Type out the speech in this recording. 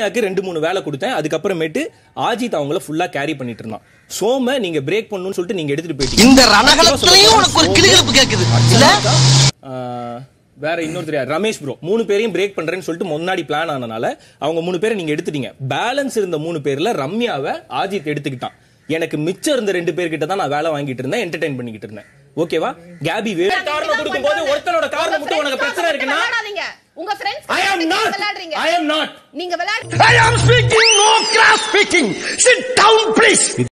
ரம்யாக்கு ரெண்டு மூணு வேலை கொடுத்தேன் அதுக்கப்புறமேட்டு ஆஜித் அவங்கள ஃபுல்லா கேரி பண்ணிட்டு இருந்தான் சோம நீங்க பிரேக் பண்ணணும்னு சொல்லிட்டு நீங்க எடுத்துட்டு போயிட்டீங்க இந்த ரணகலத்திலையும் உனக்கு ஒரு கிளுகிழப்பு கேக்குது இல்ல ஆஹ், வேற இன்னொருத்தர் யார் ரமேஷ் ப்ரோ மூணு பேரையும் பிரேக் பண்றேன்னு சொல்லிட்டு முன்னாடி பிளான் ஆனனால அவங்க மூணு பேரை நீங்க எடுத்துட்டீங்க பேலன்ஸ் இருந்த மூணு பேர்ல ரம்யாவை ஆஜித் எடுத்துக்கிட்டான் எனக்கு மிச்சம் இருந்த ரெண்டு பேர்கிட்ட தான் நான் வேலை வாங்கிட்டு இருந்தேன் என்டர்டைன் பண்ணிக்கிட்டு இருந்தேன் ஓகேவா கேபி வேற காரணம் கொடுக்கும் போது ஒருத்தனோட காரணம் மட்டும் உனக்கு பிரச்சனை இருக்குன்னா விளையாடாதீங்க உங்க ஃப்ரெண்ட்ஸ் ஐ ஆம் நாட் விளையாடுறீங்க ஐ ஆம் நாட் நீங்க விளையாடு I am speaking no cross speaking sit down please